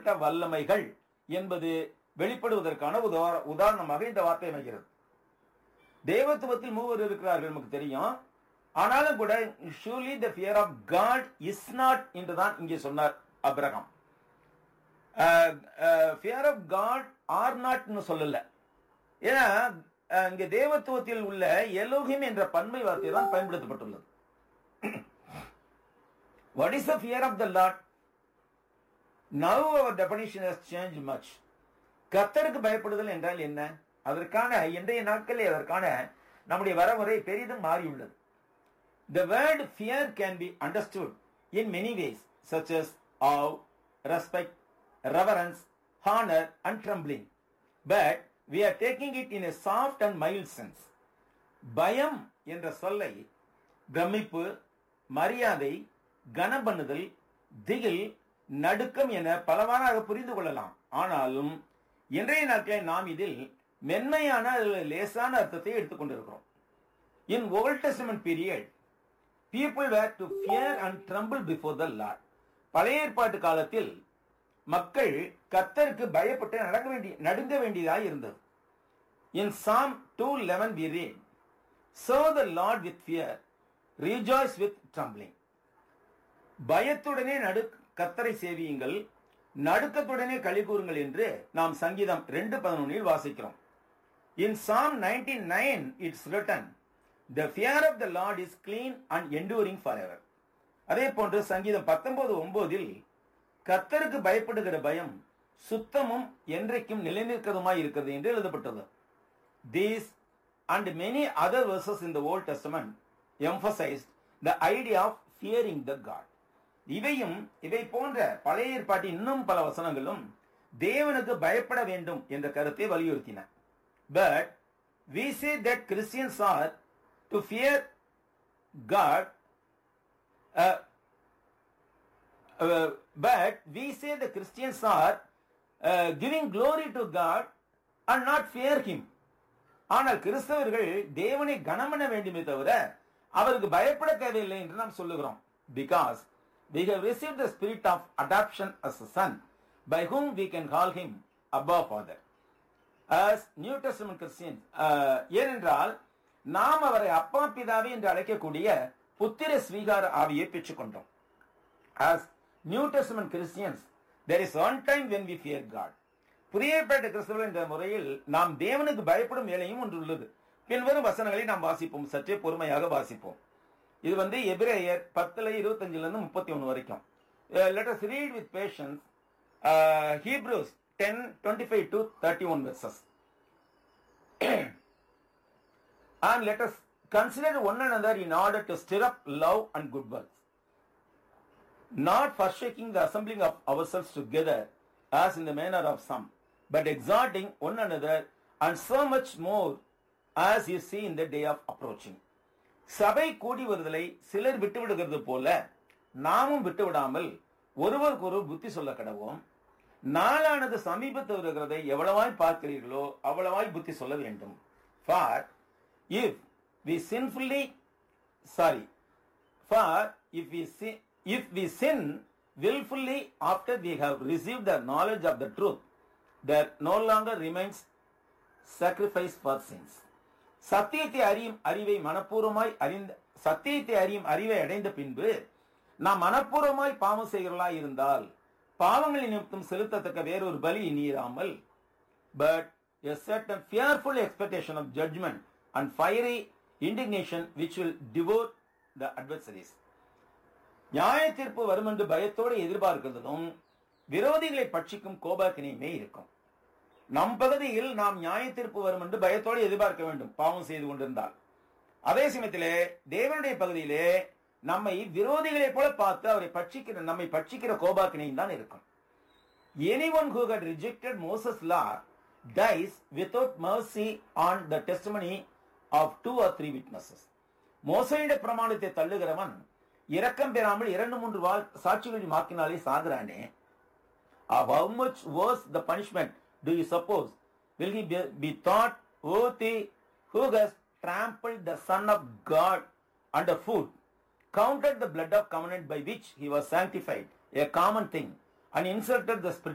மறைக்கப்பட்ட வல்லமைகள் என்பது வெளிப்படுவதற்கான உதார உதாரணமாக இந்த வார்த்தை அமைகிறது தேவத்துவத்தில் மூவர் இருக்கிறார்கள் நமக்கு தெரியும் ஆனாலும் கூட surely the fear of God is not என்றுதான் இங்கே சொன்னார் Abraham fear of God are நாட்னு சொல்லல ஏன்னா அஹ், இங்க தேவத்துவத்தில் உள்ள எலோகிம் என்ற பன்மை வார்த்தை தான் பயன்படுத்தப்பட்டுள்ளது what is the fear of the Lord now our definition has change much கத்தருக்கு பயப்படுதல் என்றால் என்ன அதற்கான இன்றைய நாட்களில் அதற்கான நம்முடைய வரமுறை பெரிதும் மாறியுள்ளது The word fear can be understood in many ways, such as awe, respect, reverence, honor, and trembling. But we are taking it in a soft and mild sense. பயம் என்ற சொல்லை பிரமிப்பு மரியாதை கனம் பண்ணுதல் திகில் நடுக்கம் என பலவாறாக புரிந்து கொள்ளலாம் ஆனாலும் இன்றைய நாட்களில் நாம் இதில் மென்மையான அல்லது லேசான அர்த்தத்தை எடுத்துக்கொண்டிருக்கிறோம் in Old Testament period people were to fear and tremble before the Lord பழைய ஏற்பாட்டு காலத்தில் மக்கள் கத்தருக்கு பயப்பட்டு நடக்க வேண்டிய நடுங்க வேண்டியதாக இருந்தது in Psalm two eleven we read serve the Lord with fear rejoice with trembling பயத்துடனே நடு கத்தரை சேவியுங்கள் நடுக்கத்துடனே களி கூறுங்கள் என்று நாம் சங்கீதம் ரெண்டு பதினொன்னில் வாசிக்கிறோம் in Psalm ninety nine it's written the fear of the Lord is clean and enduring forever அதே போன்று சங்கீதம் பத்தொன்பது ஒன்பதில் கத்தருக்கு பயப்படுகிற பயம் சுத்தமும் என்றைக்கும் நிலைநிற்கிறதுமாய் இருக்கிறது என்று எழுதப்பட்டது these and many other verses in the Old Testament emphasized the idea of fearing the God. இவையும் இவை போன்ற பழைய ஏற்பாட்டின் இன்னும் பல வசனங்களும் தேவனுக்கு பயப்பட வேண்டும் என்ற கருத்தை வலியுறுத்தின but we say that Christians are to fear God uh, uh, but we say the Christians are uh, giving glory to God and not fear Him. ஆனால் கிறிஸ்தவர்கள் தேவனை கனம் பண்ண வேண்டுமே தவிர அவருக்கு பயப்பட தேவையில்லை என்று நாம் சொல்லுகிறோம் because we have received the spirit of adoption as a son by whom we can call him abba father as New Testament Christian ஏனென்றால் நாம் அவரை அப்பா பிதாவே என்று அழைக்கக்கூடிய புத்திர ஸ்வீகார ஆவியை பெற்றுக்கொண்டோம் as New Testament Christians, there is one time when we fear God. புதிய ஏற்பாட்டு கிறிஸ்தவர்கள் என்ற முறையில் நாம் தேவனுக்கு பயப்படும் வேலையும் ஒன்று உள்ளது பின்வரும் வசனங்களை நாம் வாசிப்போம் சற்றே பொறுமையாக வாசிப்போம் இது வந்து எபிரேயர் பத்துல இருபத்தஞ்சுல இருந்து முப்பத்தி ஒன்று வரைக்கும் let us read with patience Hebrews ten twenty five to thirty one verses and let us consider one another in order to stir up love and good works not forsaking the assembling of ourselves together as in the manner of some, but exhorting one another, and so much more as you see in the day of approaching. சபை கூடி வருதலை சிலர் விட்டு விடுகிறது போல நாமும் விட்டு விடாமல் ஒருவருக்கொருவர் புத்தி சொல்ல கடவோம் நாளானது சமீபத்து வருகிறதை எவ்வளவாய் பார்க்கிறீர்களோ அவ்வளவாய் புத்தி சொல்ல வேண்டும் for if we sinfully sorry For if we sin, if we sin willfully after we have received the knowledge of the truth, there no longer remains sacrifice for sins. சத்தியத்தை அறியும் அறிவை மனப்பூர்வமாய் அறிந்த சத்தியத்தை அறியும் அறிவை அடைந்த பின்பு நாம் மனப்பூர்வமாய் பாவம் செய்கிறவர்களாய் இருந்தால் பாவங்களின் நிமித்தம் செலுத்தத்தக்க வேறொரு பலி இனியிராமல் but a certain fearful expectation of judgment and fiery indignation which will devour the adversaries. நியாய தீர்ப்பு வரும் என்று பயத்தோடு எதிர்பார்க்கிறதும் விரோதிகளை பட்சிக்கும் கோபாக்கினையுமே இருக்கும் நம் பகுதியில் நாம் நியாய தீர்ப்பு வரும் என்று பயத்தோடு எதிர்பார்க்க வேண்டும் பாவம் செய்து கொண்டிருந்தால் அதே சமயத்திலே தேவனுடைய பகுதியிலே நம்மை விரோதிகளைப் போல பார்த்து அவரை பட்சிக்கிற நம்மை பட்சிக்கிற கோபாக்கினையும் தான் இருக்கும் anyone who had rejected Moses' law dies without mercy on the testimony of two or three witnesses. மோசையிட பிரமாணத்தை தள்ளுகிறவன் இரக்கம் பெறாமல் இரண்டு மூன்று வாழ் சாட்சிகளின் மாக்கினாலே சாகுறானே of how much worse the punishment do you suppose will he be, be thought worthy who has trampled the son of god underfoot counted the blood of covenant by which he was sanctified a common thing and insulted the spirit